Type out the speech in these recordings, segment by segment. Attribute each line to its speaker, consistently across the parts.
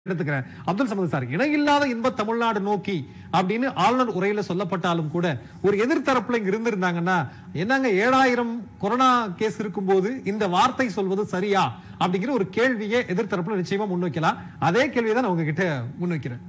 Speaker 1: எடுத்துக்கிறேன் அப்துல் சமது சார் இணையில்லாத இன்ப தமிழ்நாடு நோக்கி அப்படின்னு ஆளுநர் உரையில சொல்லப்பட்டாலும் கூட ஒரு எதிர்த்தரப்புல இங்க இருந்திருந்தாங்கன்னா என்னங்க ஏழாயிரம் கொரோனா கேஸ் இருக்கும்போது இந்த வார்த்தை சொல்வது சரியா அப்படிங்கிற ஒரு கேள்வியை எதிர்த்தரப்புல நிச்சயமா முன்வைக்கலாம் அதே கேள்வியை தான் நான் உங்ககிட்ட முன்வைக்கிறேன்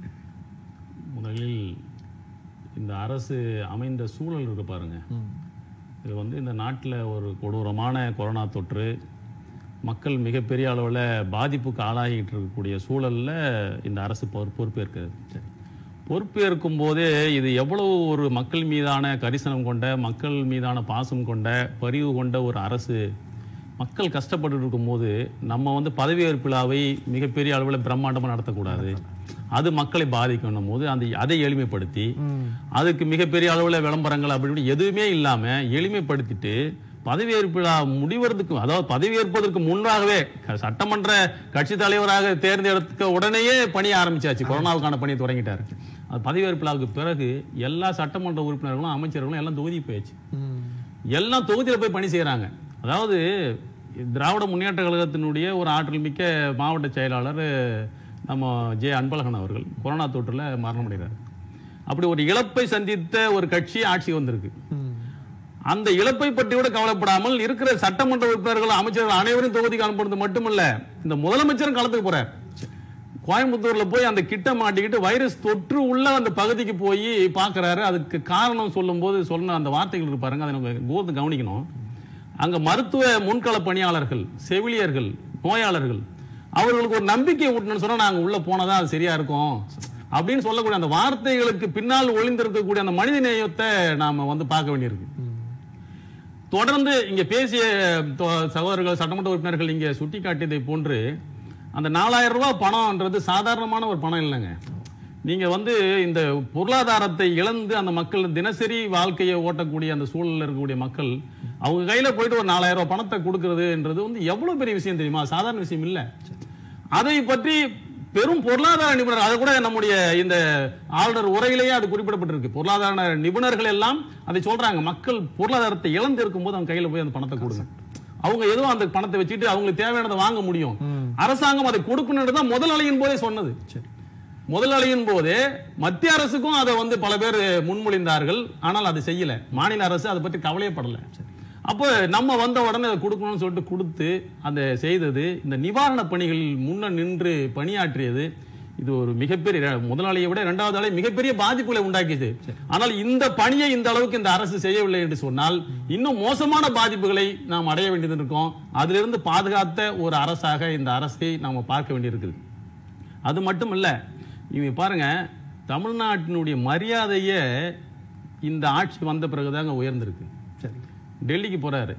Speaker 2: முதலில் இந்த அரசு அமைந்த சூழல் இருக்கு பாருங்க இது வந்து இந்த நாட்டில் ஒரு கொடூரமான கொரோனா தொற்று மக்கள் மிகப்பெரிய அளவில் பாதிப்புக்கு ஆளாகிட்டு இருக்கக்கூடிய சூழல்ல இந்த அரசு பொறு- பொறுப்பேற்கிறது பொறுப்பேற்கும் போதே இது எவ்வளவு ஒரு மக்கள் மீதான கரிசனம் கொண்ட மக்கள் மீதான பாசம் கொண்ட பரிவு கொண்ட ஒரு அரசு மக்கள் கஷ்டப்பட்டு இருக்கும்போது நம்ம வந்து பதவியேற்பு விழாவை மிகப்பெரிய அளவில் பிரம்மாண்டமாக நடத்தக்கூடாது அது மக்களை பாதிக்கணும் போது அந்த அதை எளிமைப்படுத்தி அதுக்கு மிகப்பெரிய அளவில் விளம்பரங்கள் அப்படி இப்படி எதுவுமே இல்லாமல் எளிமைப்படுத்திட்டு பதவியேற்பு விழா முடிவதற்கு அதாவது பதவியேற்பதற்கு முன்பாகவே க- சட்டமன்ற கட்சி தலைவராக தேர்ந்தெடுக்க உடனேயே பணிய ஆரம்பிச்சாச்சு கொரோனாவுக்கான பணியை தொடங்கிட்டாரு அது பதவியேற்பு விழாவுக்கு பிறகு எல்லா சட்டமன்ற உறுப்பினர்களும் அமைச்சர்களும் எல்லாம் தொகுதி போயாச்சு எல்லாம் தொகுதியில் போய் பணி செய்கிறாங்க அதாவது திராவிட முன்னேற்ற கழகத்தினுடைய ஒரு ஆற்றல் மிக்க மாவட்ட செயலாளர் நம்ம ஜே அன்பழகன் அவர்கள் கொரோனா தொற்றுல மரணமடைகிறார் அப்படி ஒரு இழப்பை சந்தித்த ஒரு கட்சி ஆட்சி வந்திருக்கு அந்த இழப்பை பற்றி கூட கவலைப்படாமல் இருக்கிற சட்டமன்ற உறுப்பினர்கள் அமைச்சர்கள் அனைவரும் தொகுதிக்கு அனுப்புறது மட்டுமல்ல இந்த முதலமைச்சரும் களத்துக்கு போறார் கோயம்புத்தூர்ல போய் அந்த கிட்ட மாட்டிக்கிட்டு வைரஸ் தொற்று உள்ள அந்த பகுதிக்கு போய் பார்க்கறாரு அதுக்கு காரணம் சொல்லும்போது சொன்ன அந்த வார்த்தைகள் இருக்கு பாருங்க அதை நம்ம கூர்ந்து கவனிக்கணும் அங்க மருத்துவ முன்கள பணியாளர்கள் செவிலியர்கள் நோயாளர்கள் அவர்களுக்கு ஒரு நம்பிக்கை ஊட்டணும்னு சொன்னா நாங்க உள்ள போனதா அது சரியா இருக்கும் அப்படின்னு சொல்லக்கூடிய அந்த வார்த்தைகளுக்கு பின்னால் ஒளிந்திருக்கக்கூடிய அந்த மனித நேயத்தை நாம வந்து பார்க்க வேண்டியிருக்கு தொடர்ந்து இங்க பேசிய தோ- சகோதரர்கள் சட்டமன்ற உறுப்பினர்கள் இங்க சுட்டிக்காட்டியதை போன்று அந்த நாலாயிரம் ரூபாய் பணம்ன்றது சாதாரணமான ஒரு பணம் இல்லைங்க நீங்க வந்து இந்த பொருளாதாரத்தை இழந்து அந்த மக்கள் தினசரி வாழ்க்கையை ஓட்டக்கூடிய அந்த சூழல்ல இருக்கக்கூடிய மக்கள் அவங்க கையில போயிட்டு ஒரு நாலாயிரம் ரூபாய் பணத்தை கொடுக்கறதுன்றது வந்து எவ்வளவு பெரிய விஷயம் தெரியுமா சாதாரண விஷயம் இல்ல அதை பற்றி பெரும் பொருளாதார நிபுணர் அது கூட நம்முடைய இந்த ஆளுநர் உரையிலேயே அது குறிப்பிடப்பட்டிருக்கு பொருளாதார நிபுணர்கள் எல்லாம் அதை சொல்றாங்க மக்கள் பொருளாதாரத்தை இழந்து இருக்கும்போது அவங்க கையில போய் அந்த பணத்தை கொடுங்க அவங்க ஏதோ அந்த பணத்தை வச்சுட்டு அவங்களுக்கு தேவையானதை வாங்க முடியும் அரசாங்கம் அதை கொடுக்கணும்னு தான் முதல் அலையின் போதே சொன்னது முதல் அலையின் போதே மத்திய அரசுக்கும் அதை வந்து பல பேர் முன்மொழிந்தார்கள் ஆனால் அது செய்யல மாநில அரசு அதை பற்றி கவலையப்படல அப்போ நம்ம வந்த உடனே அதை கொடுக்கணும்னு சொல்லிட்டு கொடுத்து அதை செய்தது இந்த நிவாரண பணிகளில் முன்ன நின்று பணியாற்றியது இது ஒரு மிகப்பெரிய முதலாளியை விட இரண்டாவது ஆலை மிகப்பெரிய பாதிப்புகளை உண்டாக்கியது ஆனால் இந்த பணியை இந்த அளவுக்கு இந்த அரசு செய்யவில்லை என்று சொன்னால் இன்னும் மோசமான பாதிப்புகளை நாம் அடைய வேண்டியது இருக்கும் அதிலிருந்து பாதுகாத்த ஒரு அரசாக இந்த அரசை நாம பார்க்க வேண்டியிருக்குது அது மட்டும் இல்ல இவங்க பாருங்க தமிழ்நாட்டினுடைய மரியாதையே இந்த ஆட்சி வந்த பிறகுதாங்க உயர்ந்திருக்கு
Speaker 1: சரி
Speaker 2: டெல்லிக்கு போறாரு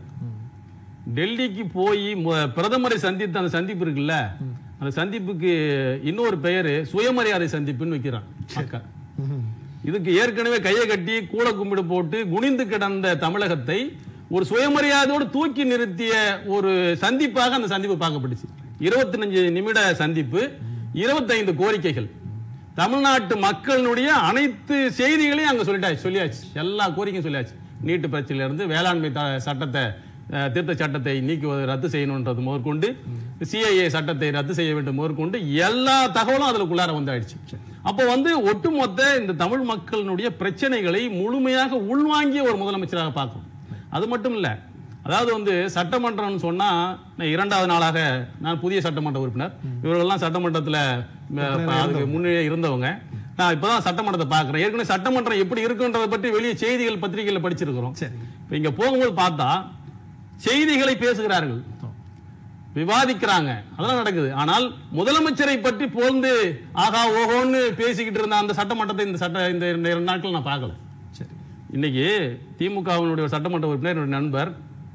Speaker 2: டெல்லிக்கு போய் மு- பிரதமரை சந்தித்த அந்த சந்திப்பு இருக்குல்ல அந்த சந்திப்புக்கு இன்னொரு பெயரு சுயமரியாதை சந்திப்புன்னு வைக்கிறான் அக்கா இதுக்கு ஏற்கனவே கையை கட்டி கூல கும்பிடு போட்டு குனிந்து கிடந்த தமிழகத்தை ஒரு சுயமரியாதையோடு தூக்கி நிறுத்திய ஒரு சந்திப்பாக அந்த சந்திப்பு பார்க்கப்பட்டுச்சு இருபத்தி நிமிட சந்திப்பு இருபத்தைந்து கோரிக்கைகள் தமிழ்நாட்டு மக்களுடைய அனைத்து செய்திகளையும் அங்க சொல்லிட்டாச்சு சொல்லியாச்சு எல்லா கோரிக்கையும் சொல்லியாச்சு நீட்டு பிரச்சனையில இருந்து வேளாண்மை த- சட்டத்தை அஹ், திருத்த சட்டத்தை நீக்குவது ரத்து செய்யணுன்றது முதற்கொண்டு சிஐஏ சட்டத்தை ரத்து செய்ய வேண்டும் முதற்கொண்டு எல்லா தகவலும் அதுக்குள்ளார வந்தாயிடுச்சு அப்போ வந்து ஒட்டுமொத்த இந்த தமிழ் மக்களினுடைய பிரச்சனைகளை முழுமையாக உள்வாங்கிய ஒரு முதலமைச்சராக பார்க்கணும் அது மட்டும் இல்ல அதாவது வந்து சட்டமன்றம்னு சொன்னா நான் இரண்டாவது நாளாக நான் புதிய சட்டமன்ற உறுப்பினர் இவர்கள்லாம் சட்டமன்றத்துல அஹ், அதுக்கு முன்னே இருந்தவங்க நான் இப்பதான் சட்டமன்றத்தை பார்க்கிறேன் ஏற்கனவே சட்டமன்றம் எப்படி இருக்குன்றதை பற்றி வெளியே செய்திகள் பத்திரிகையில படிச்சிருக்கிறோம்
Speaker 1: சரி
Speaker 2: இப்ப இங்க போகும்போது பார்த்தா செய்திகளை பேசுகிறார்கள் விவாதிக்கிறாங்க அதெல்லாம் நடக்குது ஆனால் முதலமைச்சரை பற்றி போந்து ஆகா ஓஹோன்னு பேசிக்கிட்டு இருந்த அந்த சட்டமன்றத்தை இந்த சட்ட இந்த இந்த இரண்டு நாட்கள் நான் பார்க்கல
Speaker 1: சரி
Speaker 2: இன்னைக்கு திமுகவினுடைய சட்டமன்ற உறுப்பினர் என்னுடைய நண்பர்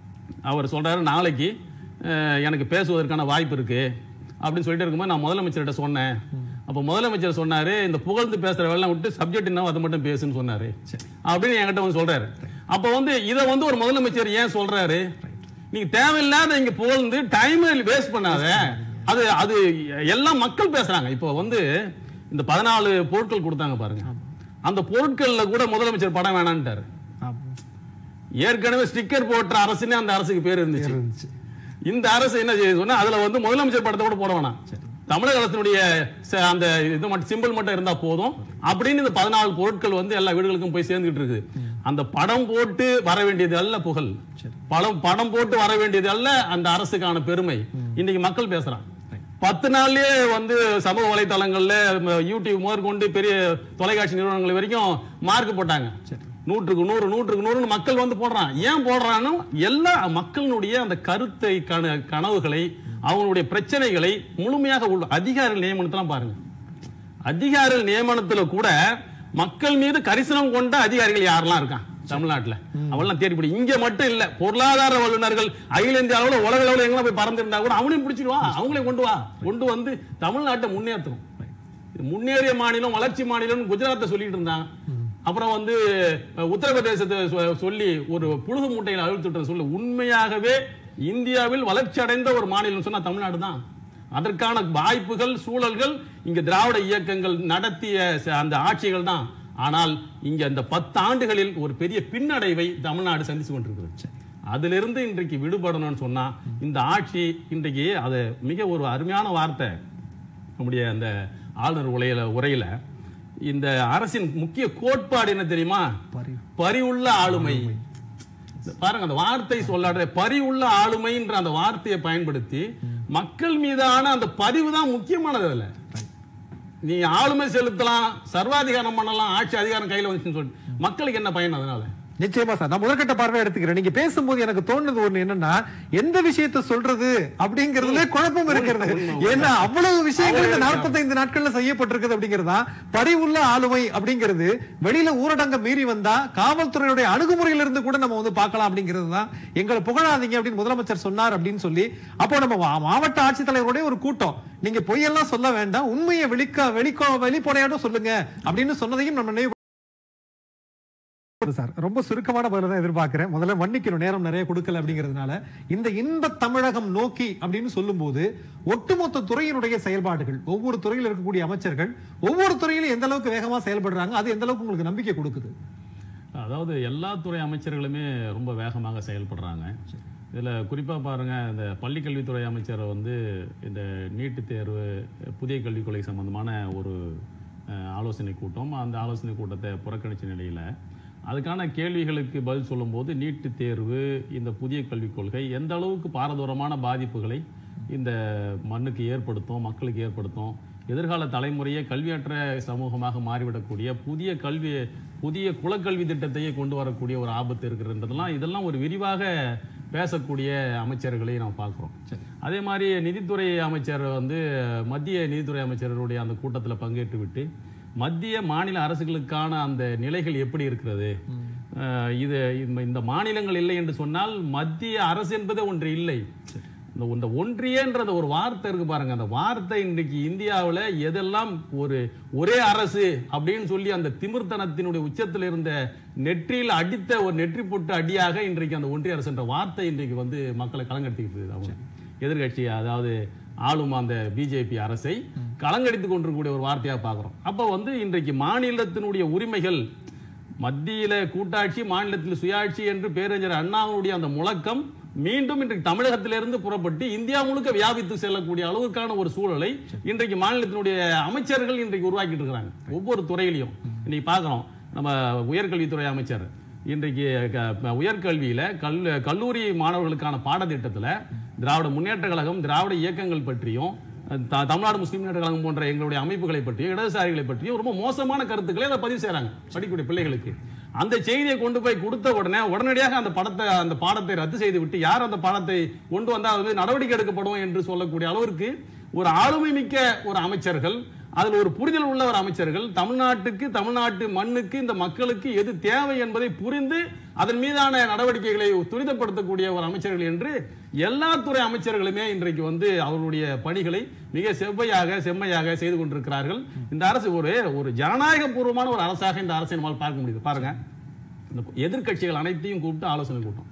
Speaker 2: அவர் சொல்றாரு நாளைக்கு அஹ், எனக்கு பேசுவதற்கான வாய்ப்பு இருக்கு அப்படின்னு சொல்லிட்டு இருக்கும்போது நான் முதலமைச்சர்கிட்ட சொன்னேன் அப்போ முதலமைச்சர் சொன்னாரு இந்த புகழ்ந்து பேசுற வேலை விட்டு சப்ஜெக்ட் என்ன அதை மட்டும் பேசுன்னு சொன்னாரு அப்படின்னு என்கிட்ட வந்து சொல்றாரு அப்போ வந்து இதை வந்து ஒரு முதலமைச்சர் ஏன் சொல்றாரு நீங்க தேவையில்லாத இங்க புகழ்ந்து டைம் வேஸ்ட் பண்ணாத அது அது எல்லாம் மக்கள் பேசுறாங்க இப்போ வந்து இந்த பதினாலு பொருட்கள் கொடுத்தாங்க பாருங்க அந்த பொருட்கள்ல கூட முதலமைச்சர் படம் வேணான்ட்டாரு
Speaker 1: ஆமா.
Speaker 2: ஏற்கனவே ஸ்டிக்கர் போட்ட அரசுன்னு அந்த அரசுக்கு பேர் இருந்துச்சு
Speaker 1: இருந்துச்சு
Speaker 2: இந்த அரசு என்ன செய்யுது சொன்னா அதுல வந்து முதலமைச்சர் படத்தை கூட போட வேணாம் தமிழக அரசினுடைய ச- அந்த இது மட்டும் சிம்பிள் மட்டும் இருந்தா போதும் அப்படின்னு இந்த பதினாலு பொருட்கள் வந்து எல்லா வீடுகளுக்கும் போய் சேர்ந்துகிட்டு இருக்கு அந்த படம் போட்டு வர வேண்டியது அல்ல புகழ் படம் படம் போட்டு வர வேண்டியது அல்ல அந்த அரசுக்கான பெருமை இன்னைக்கு மக்கள் பேசுறாங்க பத்து நாள்லயே வந்து சமூக வலைத்தளங்கள்ல ம, யூடியூப் முதற்கொண்டு பெரிய தொலைக்காட்சி நிறுவனங்கள் வரைக்கும் மார்க் போட்டாங்க நூற்றுக்கு நூறு நூற்றுக்கு நூறுன்னு மக்கள் வந்து போடுறான் ஏன் போடுறான்னு எல்லா மக்களினுடைய அந்த கருத்தை கன கனவுகளை அவங்களுடைய பிரச்சனைகளை முழுமையாக உள்ள அதிகாரிகள் நியமனத்தெல்லாம் பாருங்க அதிகாரிகள் நியமனத்துல கூட மக்கள் மீது கரிசனம் கொண்ட அதிகாரிகள் யாரெல்லாம் இருக்கான் தமிழ்நாட்டுல அவெல்லாம் தேடி பிடி இங்க மட்டும் இல்ல பொருளாதார வல்லுநர்கள் அகில இந்திய அளவுல உலக அளவுல எங்க போய் பறந்திருந்தா கூட அவனையும் பிடிச்சிட்டு வா அவங்களையும் கொண்டு வா கொண்டு வந்து தமிழ்நாட்டை முன்னேற்றணும் இது முன்னேறிய மாநிலம் வளர்ச்சி மாநிலம் குஜராத்தை சொல்லிட்டு இருந்தாங்க அப்புறம் வந்து அஹ், உத்தரப்பிரதேசத்தை சொ- சொல்லி ஒரு புழுகு மூட்டையில் அழுத்துட்டு சொல்லி உண்மையாகவே இந்தியாவில் வளர்ச்சி அடைந்த ஒரு மாநிலம் சொன்னா தமிழ்நாடு தான் அதற்கான வாய்ப்புகள் சூழல்கள் இங்க திராவிட இயக்கங்கள் நடத்திய ச- அந்த ஆட்சிகள் தான் ஆனால் இங்க அந்த பத்து ஆண்டுகளில் ஒரு பெரிய பின்னடைவை தமிழ்நாடு சந்திச்சு கொண்டிருக்கிறது அதிலிருந்து இன்றைக்கு விடுபடணும்னு சொன்னா இந்த ஆட்சி இன்றைக்கு அது மிக ஒரு அருமையான வார்த்தை நம்முடைய அந்த ஆளுநர் உரையில உரையில இந்த அரசின் முக்கிய கோட்பாடு என்ன தெரியுமா
Speaker 1: பரி
Speaker 2: பரிவுள்ள ஆளுமை இந்த பாருங்க அந்த வார்த்தை சொல்லாத பரிவுள்ள ஆளுமைன்ற அந்த வார்த்தையை பயன்படுத்தி மக்கள் மீதான அந்த பரிவு தான் முக்கியமானது அதுல நீ ஆளுமை செலுத்தலாம் சர்வாதிகாரம் பண்ணலாம் ஆட்சி அதிகாரம் கையில வந்துச்சுன்னு சொல்லிட்டு மக்களுக்கு என்ன பயன் அதனால
Speaker 1: நிச்சயமா சார் நான் முதற்கட்ட பார்வை எடுத்துக்கிறேன் நீங்க பேசும்போது எனக்கு தோணுது ஒண்ணு என்னன்னா எந்த விஷயத்தை சொல்றது அப்படிங்கறதுல குழப்பம் இருக்கிறது ஏன்னா அவ்வளவு விஷயங்கள் இந்த நாற்பத்தைந்து நாட்கள்ல செய்யப்பட்டிருக்குது அப்படிங்கறதா பரிவுள்ள ஆளுமை அப்படிங்கிறது வெளியில ஊரடங்க மீறி வந்தா காவல்துறையுடைய அணுகுமுறையில இருந்து கூட நம்ம வந்து பார்க்கலாம் அப்படிங்கிறது தான் எங்களை புகழாதீங்க அப்படின்னு முதலமைச்சர் சொன்னார் அப்படின்னு சொல்லி அப்போ நம்ம மா- மாவட்ட ஆட்சித்தலைவருடைய ஒரு கூட்டம் நீங்க பொய்யெல்லாம் சொல்ல வேண்டாம் உண்மையை வெளிக்க வெளிக்கோ வெளிப்படையாடும் சொல்லுங்க அப்படின்னு சொன்னதையும் நம்ம நினைவு சார் ரொம்ப சுருக்கமான பதில தான் எதிர்பார்க்கிறேன் முதல்ல மன்னிக்கணும் நேரம் நிறைய கொடுக்கல அப்படிங்கிறதுனால இந்த இன்ப தமிழகம் நோக்கி அப்படின்னு சொல்லும்போது ஒட்டுமொத்த துறையினுடைய செயல்பாடுகள் ஒவ்வொரு துறையில் இருக்கக்கூடிய அமைச்சர்கள் ஒவ்வொரு துறையிலும் எந்த அளவுக்கு வேகமா செயல்படுறாங்க அது எந்த அளவுக்கு உங்களுக்கு நம்பிக்கை கொடுக்குது
Speaker 2: அதாவது எல்லா துறை அமைச்சர்களுமே ரொம்ப வேகமாக செயல்படுறாங்க இதுல குறிப்பா பாருங்க இந்த பள்ளிக்கல்வித்துறை அமைச்சர் வந்து இந்த நீட்டு தேர்வு புதிய கல்விக் கொள்கை சம்பந்தமான ஒரு அஹ், ஆலோசனை கூட்டம் அந்த ஆலோசனை கூட்டத்தை புறக்கணிச்ச நிலையில அதுக்கான கேள்விகளுக்கு பதில் சொல்லும்போது நீட்டு தேர்வு இந்த புதிய கல்விக் கொள்கை எந்த அளவுக்கு பாரதூரமான பாதிப்புகளை இந்த மண்ணுக்கு ஏற்படுத்தும் மக்களுக்கு ஏற்படுத்தும் எதிர்கால தலைமுறையை கல்வியற்ற சமூகமாக மாறிவிடக்கூடிய புதிய கல்வி புதிய குலக்கல்வி திட்டத்தையே கொண்டு வரக்கூடிய ஒரு ஆபத்து இருக்கிறதுன்றதெல்லாம் இதெல்லாம் ஒரு விரிவாக பேசக்கூடிய அமைச்சர்களை நாம் பார்க்குறோம் அதே மாதிரி நிதித்துறை அமைச்சர் வந்து மத்திய நிதித்துறை அமைச்சருடைய அந்த கூட்டத்தில் பங்கேற்று விட்டு மத்திய மாநில அரசுகளுக்கான அந்த நிலைகள் எப்படி இருக்கிறது அஹ் இது இந்த- இந்த மாநிலங்கள் இல்லை என்று சொன்னால் மத்திய அரசு என்பதே ஒன்று இல்லை இந்த இந்த ஒன்றியன்றது ஒரு வார்த்தை இருக்கு பாருங்க அந்த வார்த்தை இன்றைக்கு இந்தியாவுல எதெல்லாம் ஒரு ஒரே அரசு அப்படின்னு சொல்லி அந்த திமிர்த்தனத்தினுடைய உச்சத்தில் இருந்த நெற்றியில் அடித்த ஒரு நெற்றி போட்டு அடியாக இன்றைக்கு அந்த ஒன்றிய அரசுன்ற வார்த்தை இன்றைக்கு வந்து மக்களை கலங்கடித்துக்கிட்டு இருக்குது அவங்க எதிர்கட்சி அதாவது ஆளும் அந்த பிஜேபி அரசை கலங்கடித்துக் கொண்டிருக்கக்கூடிய ஒரு வார்த்தையா பார்க்கிறோம் அப்போ வந்து இன்றைக்கு மாநிலத்தினுடைய உரிமைகள் மத்தியில கூட்டாட்சி மாநிலத்தில் சுயாட்சி என்று பேரறிஞர் அண்ணாவுடைய அந்த முழக்கம் மீண்டும் இன்றைக்கு தமிழகத்திலிருந்து புறப்பட்டு இந்தியா முழுக்க வியாபித்து செல்லக்கூடிய அளவுக்கான ஒரு சூழலை இன்றைக்கு மாநிலத்தினுடைய அமைச்சர்கள் இன்றைக்கு உருவாக்கிட்டு இருக்கிறாங்க ஒவ்வொரு துறையிலையும் இன்னைக்கு பார்க்கிறோம் நம்ம உயர்கல்வித்துறை அமைச்சர் இன்றைக்கு க- உயர்கல்வியில கல் கல்லூரி மாணவர்களுக்கான பாடத்திட்டத்துல திராவிட முன்னேற்ற கழகம் திராவிட இயக்கங்கள் பற்றியும் த- தமிழ்நாடு முஸ்லிம் முன்னேற்ற கழகம் போன்ற எங்களுடைய அமைப்புகளை பற்றியும் இடதுசாரிகளை பற்றியும் ரொம்ப மோசமான கருத்துக்களை அதை பதிவு செய்றாங்க படிக்கக்கூடிய பிள்ளைகளுக்கு அந்த செய்தியை கொண்டு போய் கொடுத்த உடனே உடனடியாக அந்த படத்தை அந்த பாடத்தை ரத்து செய்து விட்டு யார் அந்த பாடத்தை கொண்டு வந்தால் அது மீது நடவடிக்கை எடுக்கப்படும் என்று சொல்லக்கூடிய அளவிற்கு ஒரு ஆளுமை மிக்க ஒரு அமைச்சர்கள் அதில் ஒரு புரிதல் உள்ள ஒரு அமைச்சர்கள் தமிழ்நாட்டுக்கு தமிழ்நாட்டு மண்ணுக்கு இந்த மக்களுக்கு எது தேவை என்பதை புரிந்து அதன் மீதான நடவடிக்கைகளை துரிதப்படுத்தக்கூடிய ஒரு அமைச்சர்கள் என்று எல்லா துறை அமைச்சர்களுமே இன்றைக்கு வந்து அவர்களுடைய பணிகளை மிக செவ்வையாக செம்மையாக செய்து கொண்டிருக்கிறார்கள் இந்த அரசு ஒரு ஒரு ஜனநாயக பூர்வமான ஒரு அரசாக இந்த அரசை நம்மால் பார்க்க முடியுது பாருங்க இந்த எதிர்க்கட்சிகள் அனைத்தையும் கூப்பிட்டு ஆலோசனை கூட்டம்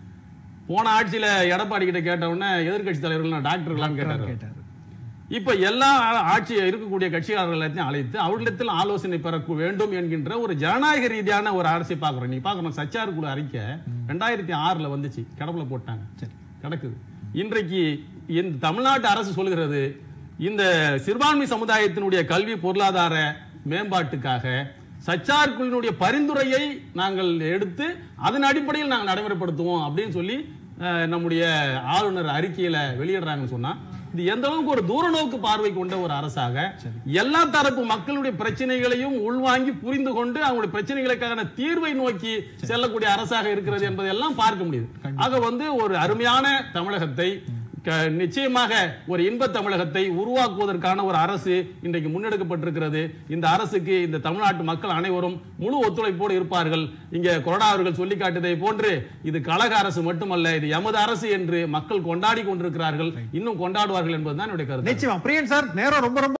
Speaker 2: போன ஆட்சியில எடப்பாடி கிட்ட கேட்ட உடனே எதிர்க்கட்சி தலைவர்கள் டாக்டர்களான்னு கேட்டாரு
Speaker 1: கேட்டாரு
Speaker 2: இப்ப எல்லா ஆட்சி இருக்கக்கூடிய கட்சியாளர்கள் எல்லாத்தையும் அழைத்து அவர்களிடத்தில் ஆலோசனை பெற வேண்டும் என்கின்ற ஒரு ஜனநாயக ரீதியான ஒரு அரசை பார்க்கிறோம் நீ பார்க்கணும் சச்சார் குழு அறிக்கை ரெண்டாயிரத்தி ஆறுல வந்துச்சு கிடப்புல போட்டாங்க கிடக்குது இன்றைக்கு இந்த தமிழ்நாட்டு அரசு சொல்கிறது இந்த சிறுபான்மை சமுதாயத்தினுடைய கல்வி பொருளாதார மேம்பாட்டுக்காக சச்சார் குழுவினுடைய பரிந்துரையை நாங்கள் எடுத்து அதன் அடிப்படையில் நாங்கள் நடைமுறைப்படுத்துவோம் அப்படின்னு சொல்லி அஹ், நம்முடைய ஆளுநர் அறிக்கையில வெளியிடுறாங்கன்னு சொன்னா இது எந்த அளவுக்கு ஒரு தூர நோக்கு பார்வை கொண்ட ஒரு அரசாக எல்லா தரப்பு மக்களுடைய பிரச்சனைகளையும் உள்வாங்கி புரிந்து கொண்டு அவங்களுடைய பிரச்சனைகளுக்கான தீர்வை நோக்கி செல்லக்கூடிய அரசாக இருக்கிறது என்பதையெல்லாம் பார்க்க முடியுது ஆக வந்து ஒரு அருமையான தமிழகத்தை க- நிச்சயமாக ஒரு இன்ப தமிழகத்தை உருவாக்குவதற்கான ஒரு அரசு இன்றைக்கு முன்னெடுக்கப்பட்டிருக்கிறது இந்த அரசுக்கு இந்த தமிழ்நாட்டு மக்கள் அனைவரும் முழு ஒத்துழைப்போடு இருப்பார்கள் இங்க கொரோனா அவர்கள் சொல்லி காட்டுவதை போன்று இது கழக அரசு மட்டுமல்ல இது எமது அரசு என்று மக்கள் கொண்டாடி கொண்டிருக்கிறார்கள் இன்னும் கொண்டாடுவார்கள் என்பதுதான் என்னுடைய கருத்து
Speaker 1: நிச்சயமா பிரியன் சார் நேரம் ரொம்ப ரொம்ப